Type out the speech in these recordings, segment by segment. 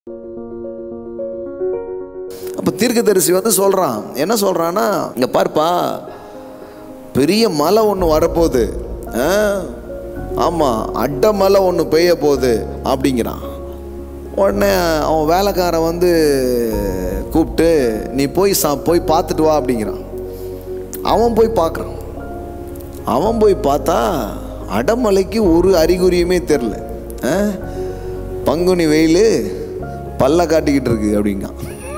அப்போ தீர்க்கதரிசி வந்து சொல்கிறான் என்ன சொல்கிறான்னா இங்கே பார்ப்பா பெரிய மலை ஒன்று வரப்போகுது ஆமாம் அட்டை மலை ஒன்று பெய்ய போகுது அப்படிங்கிறான் உடனே அவன் வேலைக்காரன் வந்து கூப்பிட்டு நீ போய் சா போய் பார்த்துட்டு வா அப்படிங்கிறான் அவன் போய் பார்க்குறான் அவன் போய் பார்த்தா அடமலைக்கு ஒரு அறிகுறியுமே தெரில ஆ? பங்குனி வெயில் பல்ல காட்டிக்கிட்டு இருக்கு அப்படிங்கான்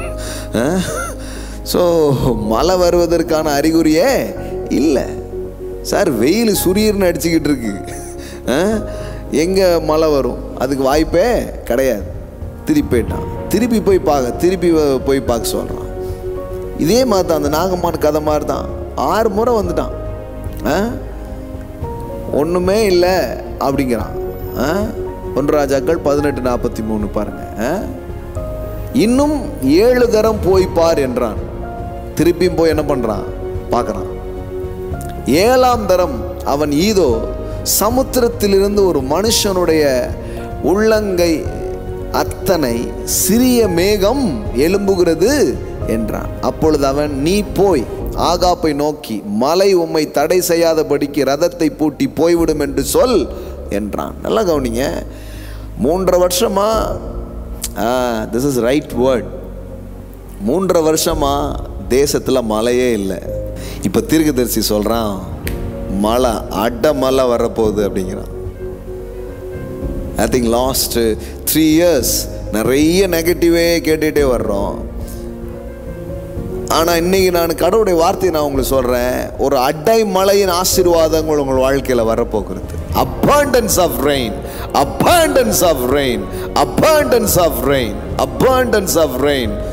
ஸோ மழை வருவதற்கான அறிகுறியே இல்லை சார் வெயில் சுரியர்னு அடிச்சுக்கிட்டு இருக்கு எங்கே மழை வரும் அதுக்கு வாய்ப்பே கிடையாது திருப்பி போயிட்டான் திருப்பி போய் பார்க்க திருப்பி வ- போய் பார்க்க சொல்கிறான் இதே மாதிரி தான் அந்த நாகம்மான் கதை மாதிரி தான் ஆறு முறை வந்துட்டான் ஆ ஒன்றுமே இல்லை அப்படிங்கிறான் ஆ? ஒன்று ராஜாக்கள் பதினெட்டு நாற்பத்தி மூணு பாருங்க ஆ? இன்னும் ஏழு தரம் போய் பார் என்றான் திருப்பியும் போய் என்ன பண்ணுறான் பார்க்குறான் ஏழாம் தரம் அவன் ஈதோ சமுத்திரத்திலிருந்து ஒரு மனுஷனுடைய உள்ளங்கை அத்தனை சிறிய மேகம் எழும்புகிறது என்றான் அப்பொழுது அவன் நீ போய் ஆகாப்பை நோக்கி மலை உம்மை தடை செய்யாதபடிக்கு ரதத்தை பூட்டி போய்விடும் என்று சொல் என்றான் நல்லா கவனிங்க மூன்றரை வருஷமா திஸ் இஸ் ரைட் வேர்ட் மூன்றரை வருஷமா தேசத்தில் மழையே இல்லை இப்போ தீர்க்கதரிசி சொல்கிறான் மழை அட மழை வரப்போகுது அப்படிங்கிறான் I think last three years நிறைய நெகட்டிவே கேட்டுகிட்டே வர்றோம் ஆனால் இன்னைக்கு நான் கடவுளுடைய வார்த்தையை நான் உங்களுக்கு சொல்கிறேன் ஒரு அடை மழையின் ஆசீர்வாதங்கள் உங்கள் வாழ்க்கையில் வரப்போகிறது abundance of rain abundance of rain abundance of rain abundance of rain